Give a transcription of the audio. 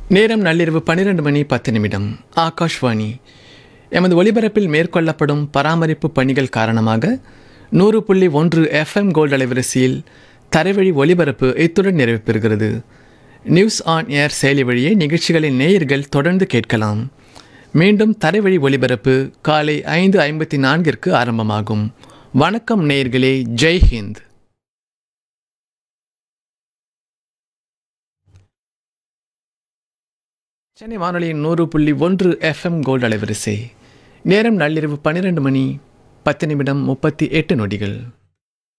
நேரம் நள்ளிரவு பன்னிரண்டு மணி பத்து நிமிடம் ஆகாஷ்வாணி எமது ஒலிபரப்பில் மேற்கொள்ளப்படும் பராமரிப்பு பணிகள் காரணமாக நூறு புள்ளி ஒன்று எஃப்எம் கோல்டு அலைவரிசையில் தரைவழி ஒலிபரப்பு இத்துடன் நிறைவு பெறுகிறது நியூஸ் ஆன் ஏர் செயலி வழியே நிகழ்ச்சிகளின் நேயர்கள் தொடர்ந்து கேட்கலாம் மீண்டும் தரைவழி ஒலிபரப்பு காலை ஐந்து ஐம்பத்தி நான்கிற்கு ஆரம்பமாகும் வணக்கம் நேயர்களே ஜெய் ஹிந்த் சென்னை வானொலியின் நூறு புள்ளி ஒன்று எஃப்எம் கோல்டு அலைவரிசை நேரம் நள்ளிரவு பன்னிரண்டு மணி பத்து நிமிடம் முப்பத்தி எட்டு நொடிகள்